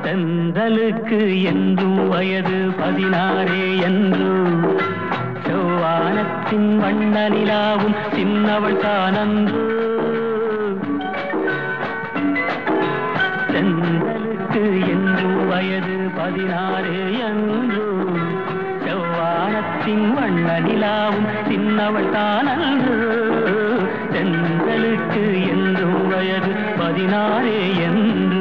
செந்தலுக்கு என்றும் வயது பதினாறே என்று செவ்வானத்தின் வண்ண நிலாவும் சின்னவள் தானன்று செந்தலுக்கு என்றும் வயது பதினாறே என்று செவ்வானத்தின் வண்ண நிலாவும் சின்னவள் தானன்று செந்தலுக்கு என்றும் வயது பதினாறே என்று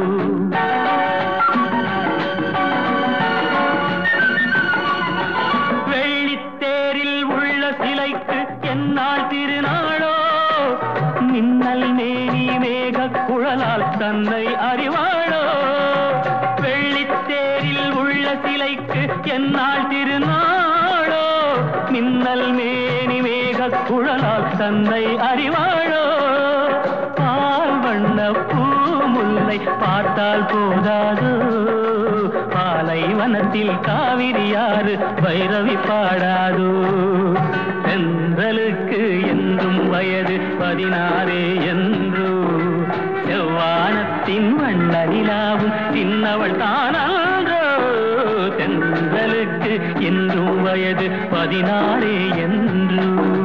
வெள்ளித்தேரில் உள்ள சிலைக்கு என்னால் திருநாளோ மின்னல் மேனி மேக குழலால் தன்னை அறிவாளோ வெள்ளித்தேரில் உள்ள சிலைக்கு என்னால் திருநாளோ மின்னல் மேனி மேக குழலால் தன்னை அறிவாளோ பால் வண்ண பூ முல்லை பார்த்தால் போதாதோ பாலைவனத்தில் காவிரி யாரு பைரவி பாடாதோ செந்தலுக்கு என்றும் வயது பதினாறே என்றோ செவ்வானத்தின் வண்ண நிலாவும் சின்னவள் தானாகோ செந்தலுக்கு என்றும் வயது பதினாறே என்று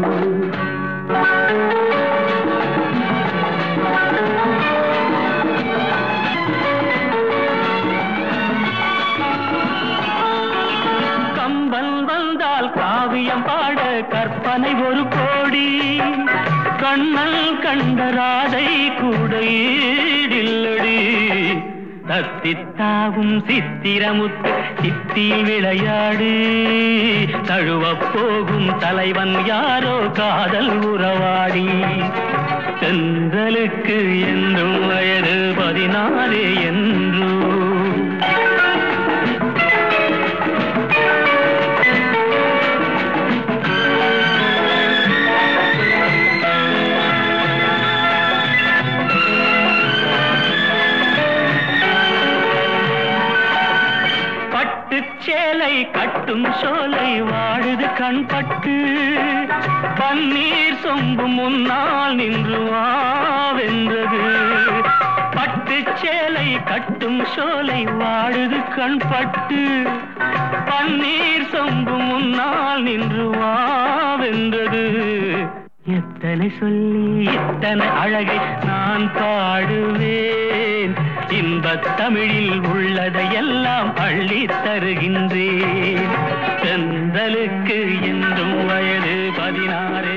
கம்பன் வந்தால் காவியம் பாட கற்பனை ஒரு கோடி கண்ணல் கண்ட ராதை கூட ஈடில்லடி தத்தித்தாவும் சித்திரமுத்து சித்தி விளையாடு தழுவப் போகும் தலைவன் யாரோ காதல் உறவாடி செந்தலுக்கு என்றும் வயது பதினாலே என்றோ பட்டுச் சேலை கட்டும் சோலை வாழுது கண்பட்டு பன்னீர் சொம்பு முன்னால் நின்று வாவென்றது பட்டுச் சேலை கட்டும் சோலை வாழுது கண்பட்டு பன்னீர் சொம்பு முன்னால் நின்று வாவென்றது எத்தனை சொல்லி இத்தனை அழகை நான் பாடுவேன் இன்பத் தமிழில் உள்ளதையெல்லாம் அள்ளி தருகின்றேன் செந்தலுக்கு என்றும் வயது பதினாறு